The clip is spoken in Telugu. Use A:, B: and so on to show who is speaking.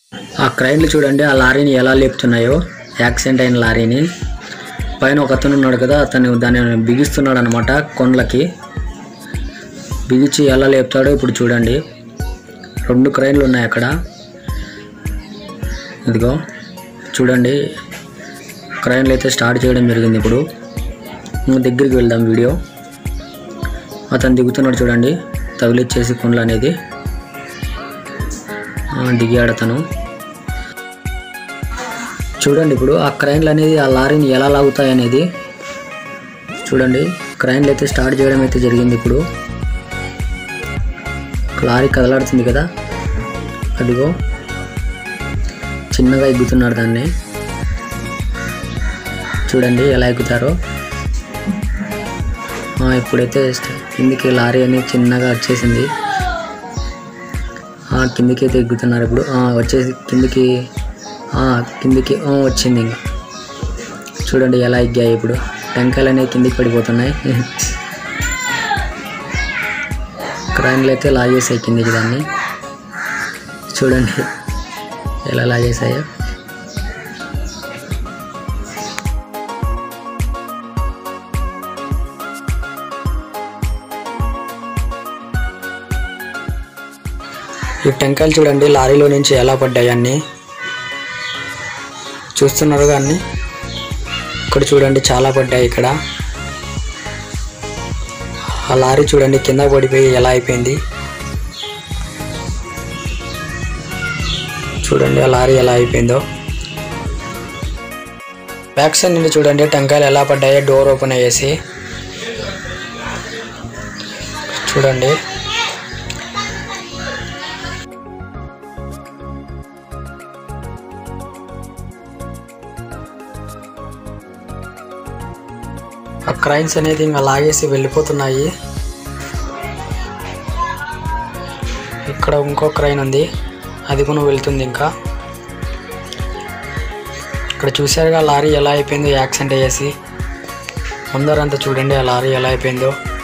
A: ఆ క్రైన్లు చూడండి ఆ లారీని ఎలా లేపుతున్నాయో యాక్సిడెంట్ అయిన లారీని పైన ఒక అతను ఉన్నాడు కదా అతను దాన్ని బిగిస్తున్నాడు అనమాట కొండలకి బిగించి ఎలా లేపుతాడో ఇప్పుడు చూడండి రెండు క్రైన్లు ఉన్నాయి అక్కడ ఇదిగో చూడండి క్రైన్లు అయితే స్టార్ట్ చేయడం జరిగింది ఇప్పుడు ఇంకా దగ్గరికి వెళ్దాం వీడియో అతను దిగుతున్నాడు చూడండి తగిలిచ్చేసి కొండలు అనేది ఆ, దిగాడు అతను చూడండి ఇప్పుడు ఆ క్రైన్లు అనేది ఆ లారీని ఎలా లాగుతాయి అనేది చూడండి క్రైన్లు అయితే స్టార్ట్ చేయడం అయితే జరిగింది ఇప్పుడు లారీ కదలాడుతుంది కదా అదిగో చిన్నగా ఎగ్గుతున్నాడు దాన్ని చూడండి ఎలా ఎక్కుతారో ఆ, ఇప్పుడైతే స్ట- కిందికి లారీ అనేది చిన్నగా వచ్చేసింది ఆ, కిందికి అయితే ఎగ్గుతున్నారు ఇప్పుడు ఆ, వచ్చేసి కిందికి ఆ, కిందికి ఆ, వచ్చింది ఇంకా చూడండి ఎలా ఎగ్గాయి ఇప్పుడు టెంకాయలు అనేవి కిందికి పడిపోతున్నాయి క్రైన్లు అయితే లాగేసాయి కిందికి దాన్ని చూడండి ఎలా లాగేసాయో ఈ టెంకాయలు చూడండి లారీలో నుంచి ఎలా పడ్డాయి అన్నీ చూస్తున్నారు కానీ ఇక్కడ చూడండి చాలా పడ్డాయి ఇక్కడ ఆ లారీ చూడండి కింద పడిపోయి ఎలా అయిపోయింది చూడండి ఆ లారీ ఎలా అయిపోయిందో బ్యాక్ సైడ్ నుండి చూడండి టెంకాయలు ఎలా పడ్డాయో డోర్ ఓపెన్ అయ్యేసి చూడండి ఆ క్రైన్స్ అనేది ఇంకా లాగేసి వెళ్ళిపోతున్నాయి ఇక్కడ ఇంకో క్రైన్ ఉంది అది కూడా వెళ్తుంది ఇంకా ఇక్కడ చూసారుగా లారీ ఎలా అయిపోయిందో యాక్సిడెంట్ అయ్యేసి అందరంతా చూడండి ఆ లారీ ఎలా అయిపోయిందో